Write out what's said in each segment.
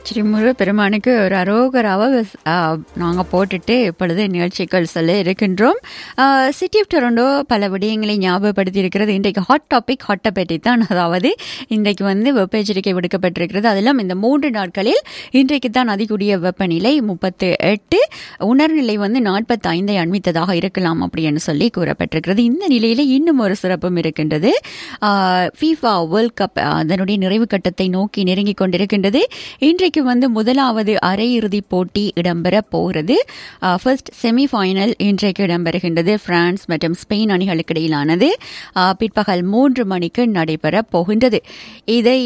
ஸ்ரீமுரு பெருமானுக்கு ஒரு அரோகராவை நாங்கள் போட்டுட்டு இப்பொழுது நிகழ்ச்சிகள் சொல்ல இருக்கின்றோம் சிட்டி ஆஃப் டொரண்டோ பல விடயங்களை ஞாபகப்படுத்தி இருக்கிறது இன்றைக்கு ஹாட் டாபிக் ஹாட்டை பற்றி தான் அதாவது இன்றைக்கு வந்து வெப்ப எச்சரிக்கை விடுக்கப்பட்டிருக்கிறது அதிலும் இந்த மூன்று நாட்களில் இன்றைக்கு தான் அதிகூடிய வெப்பநிலை முப்பத்து எட்டு உணர்நிலை வந்து நாற்பத்தி ஐந்தை அண்மித்ததாக இருக்கலாம் அப்படின்னு சொல்லி கூறப்பட்டிருக்கிறது இந்த நிலையில் இன்னும் ஒரு சிறப்பும் இருக்கின்றது ஃபீஃபா வேர்ல்ட் கப் அதனுடைய நிறைவு கட்டத்தை நோக்கி நெருங்கிக் கொண்டிருக்கின்றது இன்றைக்கு வந்து முதலாவது அரையிறுதி போட்டி இடம்பெற போகிறது ஃபர்ஸ்ட் செமிஃபைனல் இன்றைக்கு இடம்பெறுகின்றது பிரான்ஸ் மற்றும் ஸ்பெயின் அணிகளுக்கு இடையிலானது பிற்பகல் மூன்று மணிக்கு நடைபெற போகின்றது இதை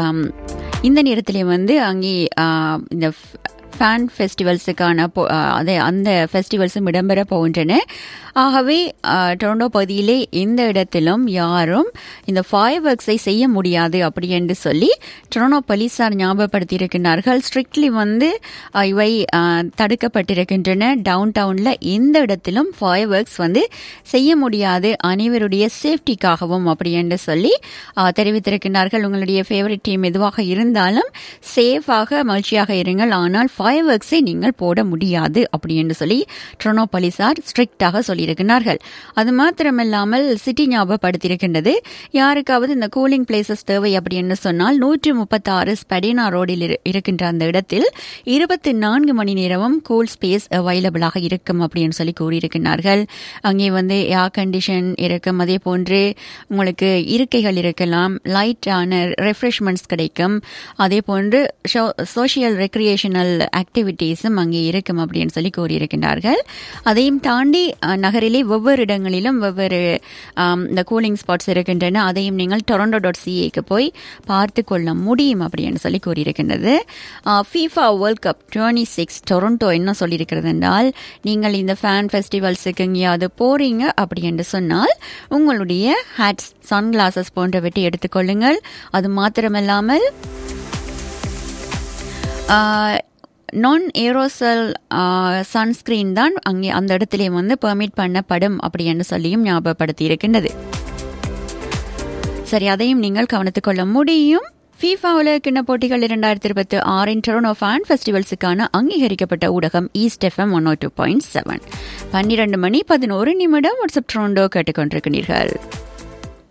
இந்த நேரத்திலே வந்து அங்கே இந்த ஃபேன் ஃபெஸ்டிவல்ஸுக்கான அதே அந்த ஃபெஸ்டிவல்ஸும் இடம்பெற போகின்றன ஆகவே டொரண்டோ பகுதியிலே இந்த இடத்திலும் யாரும் இந்த ஃபயர் ஒர்க்ஸை செய்ய முடியாது அப்படி என்று சொல்லி டொரண்டோ போலீஸார் ஞாபகப்படுத்தியிருக்கிறார்கள் ஸ்ட்ரிக்ட்லி வந்து இவை தடுக்கப்பட்டிருக்கின்றன டவுன் டவுனில் எந்த இடத்திலும் ஃபயர் ஒர்க்ஸ் வந்து செய்ய முடியாது அனைவருடைய சேஃப்டிக்காகவும் அப்படி என்று சொல்லி தெரிவித்திருக்கிறார்கள் உங்களுடைய ஃபேவரட் டீம் எதுவாக இருந்தாலும் சேஃபாக மகிழ்ச்சியாக இருங்கள் ஆனால் ஃபயர் ஒர்க்ஸை நீங்கள் போட முடியாது அப்படி என்று சொல்லி ட்ரோனோ போலீசார் ஸ்ட்ரிக்டாக சொல்லியிருக்கிறார்கள் அது மாத்திரமில்லாமல் சிட்டி ஞாபகப்படுத்தியிருக்கின்றது யாருக்காவது இந்த கூலிங் பிளேசஸ் தேவை அப்படின்னு சொன்னால் நூற்றி முப்பத்தாறு ஸ்பெடினா ரோடில் இருக்கின்ற அந்த இடத்தில் இருபத்தி நான்கு மணி நேரமும் கூல் ஸ்பேஸ் அவைலபிளாக இருக்கும் அப்படின்னு சொல்லி கூறியிருக்கிறார்கள் அங்கே வந்து ஏர் கண்டிஷன் இருக்கும் அதே போன்று உங்களுக்கு இருக்கைகள் இருக்கலாம் லைட்டான ரெஃப்ரெஷ்மெண்ட்ஸ் கிடைக்கும் அதே போன்று சோசியல் ரெக்ரியேஷனல் ஆக்டிவிட்டீஸும் அங்கே இருக்கும் அப்படின்னு சொல்லி கூறியிருக்கின்றார்கள் அதையும் தாண்டி நகரிலே ஒவ்வொரு இடங்களிலும் ஒவ்வொரு இந்த கூலிங் ஸ்பாட்ஸ் இருக்கின்றன அதையும் நீங்கள் டொரண்டோ டாட் சிஏக்கு போய் பார்த்து கொள்ள முடியும் அப்படின்னு சொல்லி கூறியிருக்கின்றது FIFA World Cup twenty six Toronto என்ன சொல்லியிருக்கிறது என்றால் நீங்கள் இந்த ஃபேன் ஃபெஸ்டிவல்ஸுக்கு எங்கேயாவது போறீங்க அப்படி என்று சொன்னால் உங்களுடைய ஹேட்ஸ் சன் கிளாஸஸ் போன்றவற்றை எடுத்துக்கொள்ளுங்கள் அது மாத்திரமல்லாமல் நான் ஏரோசல் சன்ஸ்கிரீன் தான் அங்கே அந்த இடத்துல வந்து பெர்மிட் பண்ணப்படும் அப்படின்னு சொல்லியும் ஞாபகப்படுத்தி இருக்கின்றது சரி அதையும் நீங்கள் கவனித்துக் கொள்ள முடியும் ஃபீஃபா உலகக்கிண்ண போட்டிகள் இரண்டாயிரத்தி இருபத்தி ஆறின் டொரனோ ஃபேன் ஃபெஸ்டிவல்ஸுக்கான அங்கீகரிக்கப்பட்ட ஊடகம் east FM one o two point seven பன்னிரண்டு மணி பதினோரு நிமிடம் வாட்ஸ்அப் ட்ரோண்டோ கேட்டுக்கொண்டிருக்கிறீர்கள்